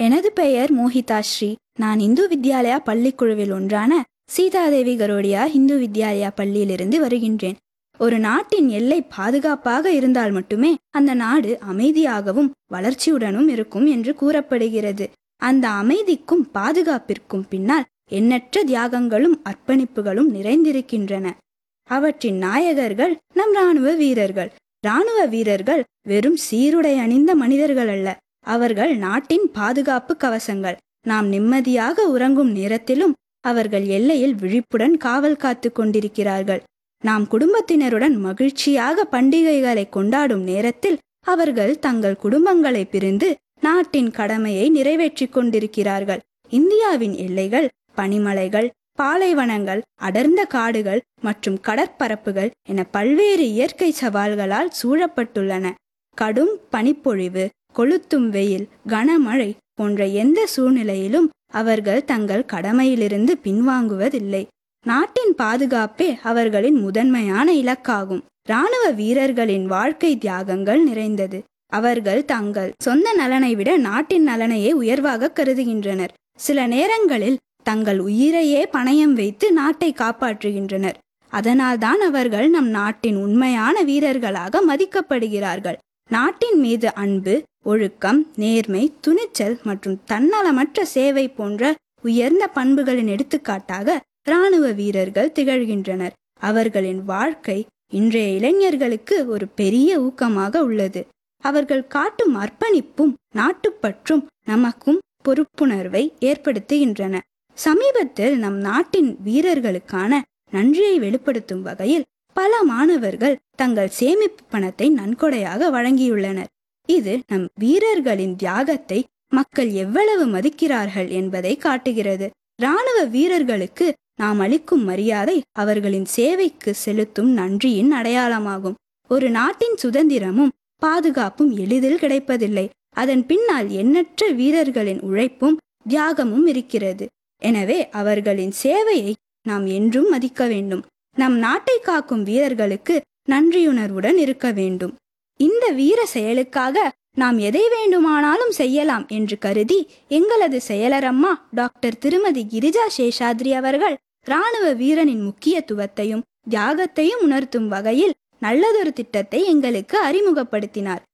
எனது பெயர் மோஹிதா ஸ்ரீ நான் இந்து வித்யாலயா பள்ளிக்குழுவில் ஒன்றான சீதாதேவி கரோடியா இந்து வித்யாலயா பள்ளியிலிருந்து வருகின்றேன் ஒரு நாட்டின் எல்லை பாதுகாப்பாக இருந்தால் மட்டுமே அந்த நாடு அமைதியாகவும் வளர்ச்சியுடனும் இருக்கும் என்று கூறப்படுகிறது அந்த அமைதிக்கும் பாதுகாப்பிற்கும் பின்னால் எண்ணற்ற தியாகங்களும் அர்ப்பணிப்புகளும் நிறைந்திருக்கின்றன அவற்றின் நாயகர்கள் நம் ராணுவ வீரர்கள் ராணுவ வீரர்கள் வெறும் சீருடை அணிந்த மனிதர்கள் அல்ல அவர்கள் நாட்டின் பாதுகாப்பு கவசங்கள் நாம் நிம்மதியாக உறங்கும் நேரத்திலும் அவர்கள் எல்லையில் விழிப்புடன் காவல் காத்து கொண்டிருக்கிறார்கள் நாம் குடும்பத்தினருடன் மகிழ்ச்சியாக பண்டிகைகளை கொண்டாடும் நேரத்தில் அவர்கள் தங்கள் குடும்பங்களை பிரிந்து நாட்டின் கடமையை நிறைவேற்றிக் கொண்டிருக்கிறார்கள் இந்தியாவின் எல்லைகள் பனிமலைகள் பாலைவனங்கள் அடர்ந்த காடுகள் மற்றும் கடற்பரப்புகள் என பல்வேறு இயற்கை சவால்களால் சூழப்பட்டுள்ளன கடும் பனிப்பொழிவு கொளுத்தும் வெயில் கனமழை போன்ற எந்த சூழ்நிலையிலும் அவர்கள் தங்கள் கடமையிலிருந்து பின்வாங்குவதில்லை நாட்டின் பாதுகாப்பே அவர்களின் முதன்மையான இலக்காகும் இராணுவ வீரர்களின் வாழ்க்கை தியாகங்கள் நிறைந்தது அவர்கள் தங்கள் சொந்த நலனை விட நாட்டின் நலனையே உயர்வாக கருதுகின்றனர் சில நேரங்களில் தங்கள் உயிரையே பணயம் வைத்து நாட்டை காப்பாற்றுகின்றனர் அதனால்தான் அவர்கள் நம் நாட்டின் உண்மையான வீரர்களாக மதிக்கப்படுகிறார்கள் நாட்டின் மீது அன்பு ஒழுக்கம் நேர்மை துணிச்சல் மற்றும் தன்னலமற்ற சேவை போன்ற உயர்ந்த பண்புகளின் எடுத்துக்காட்டாக இராணுவ வீரர்கள் திகழ்கின்றனர் அவர்களின் வாழ்க்கை இன்றைய இளைஞர்களுக்கு ஒரு பெரிய ஊக்கமாக உள்ளது அவர்கள் காட்டும் அர்ப்பணிப்பும் நாட்டுப்பற்றும் நமக்கும் பொறுப்புணர்வை ஏற்படுத்துகின்றன சமீபத்தில் நம் நாட்டின் வீரர்களுக்கான நன்றியை வெளிப்படுத்தும் வகையில் பல மாணவர்கள் தங்கள் சேமிப்பு பணத்தை நன்கொடையாக வழங்கியுள்ளனர் இது நம் வீரர்களின் தியாகத்தை மக்கள் எவ்வளவு மதிக்கிறார்கள் என்பதை காட்டுகிறது இராணுவ வீரர்களுக்கு நாம் அளிக்கும் மரியாதை அவர்களின் சேவைக்கு செலுத்தும் நன்றியின் அடையாளமாகும் ஒரு நாட்டின் சுதந்திரமும் பாதுகாப்பும் எளிதில் கிடைப்பதில்லை அதன் பின்னால் எண்ணற்ற வீரர்களின் உழைப்பும் தியாகமும் இருக்கிறது எனவே அவர்களின் சேவையை நாம் என்றும் மதிக்க வேண்டும் நம் நாட்டை காக்கும் வீரர்களுக்கு நன்றியுணர்வுடன் இருக்க வேண்டும் இந்த வீர செயலுக்காக நாம் எதை வேண்டுமானாலும் செய்யலாம் என்று கருதி எங்களது செயலரம்மா டாக்டர் திருமதி கிரிஜா சேஷாத்ரி அவர்கள் இராணுவ வீரனின் முக்கியத்துவத்தையும் தியாகத்தையும் உணர்த்தும் வகையில் நல்லதொரு திட்டத்தை எங்களுக்கு அறிமுகப்படுத்தினார்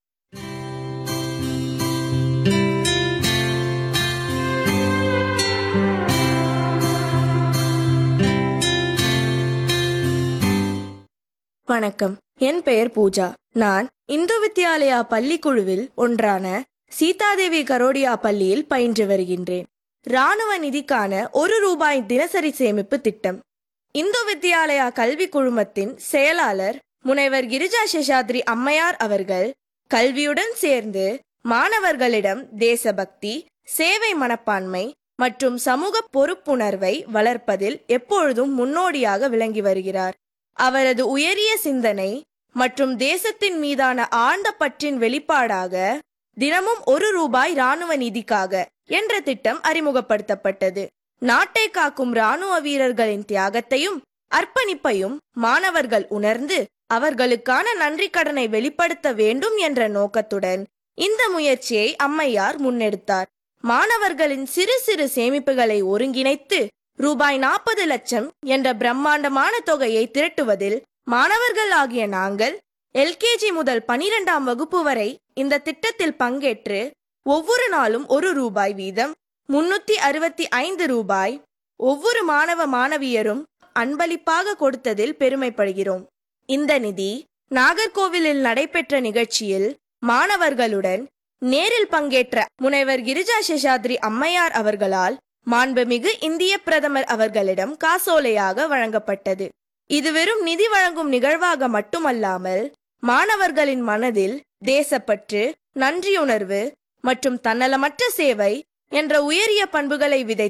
வணக்கம் என் பெயர் பூஜா நான் இந்து வித்யாலயா பள்ளிக்குழுவில் ஒன்றான சீதாதேவி கரோடியா பள்ளியில் பயின்று வருகின்றேன் ராணுவ நிதிக்கான ஒரு ரூபாய் தினசரி சேமிப்பு திட்டம் இந்து வித்யாலயா கல்வி குழுமத்தின் செயலாளர் முனைவர் கிரிஜா சேஷாத்ரி அம்மையார் அவர்கள் கல்வியுடன் சேர்ந்து மாணவர்களிடம் தேசபக்தி சேவை மனப்பான்மை மற்றும் சமூக பொறுப்புணர்வை வளர்ப்பதில் எப்பொழுதும் முன்னோடியாக விளங்கி வருகிறார் அவரது உயரிய சிந்தனை மற்றும் தேசத்தின் மீதான ஆழ்ந்த பற்றின் வெளிப்பாடாக தினமும் ஒரு ரூபாய் ராணுவ நிதிக்காக என்ற திட்டம் அறிமுகப்படுத்தப்பட்டது நாட்டை காக்கும் ராணுவ வீரர்களின் தியாகத்தையும் அர்ப்பணிப்பையும் மாணவர்கள் உணர்ந்து அவர்களுக்கான நன்றி கடனை வெளிப்படுத்த வேண்டும் என்ற நோக்கத்துடன் இந்த முயற்சியை அம்மையார் முன்னெடுத்தார் மாணவர்களின் சிறு சிறு சேமிப்புகளை ஒருங்கிணைத்து ரூபாய் நாற்பது லட்சம் என்ற பிரம்மாண்டமான தொகையை திரட்டுவதில் மாணவர்கள் ஆகிய நாங்கள் எல்கேஜி முதல் பனிரெண்டாம் வகுப்பு வரை இந்த திட்டத்தில் பங்கேற்று ஒவ்வொரு நாளும் ஒரு ரூபாய் வீதம் முன்னூத்தி அறுபத்தி ஐந்து ரூபாய் ஒவ்வொரு மாணவ மாணவியரும் அன்பளிப்பாக கொடுத்ததில் பெருமைப்படுகிறோம் இந்த நிதி நாகர்கோவிலில் நடைபெற்ற நிகழ்ச்சியில் மாணவர்களுடன் நேரில் பங்கேற்ற முனைவர் கிரிஜா சேஷாத்ரி அம்மையார் அவர்களால் மாண்புமிகு இந்திய பிரதமர் அவர்களிடம் காசோலையாக வழங்கப்பட்டது இது வெறும் நிதி வழங்கும் நிகழ்வாக மட்டுமல்லாமல் மாணவர்களின் மனதில் தேசப்பற்று நன்றியுணர்வு மற்றும் தன்னலமற்ற சேவை என்ற உயரிய பண்புகளை விதைத்த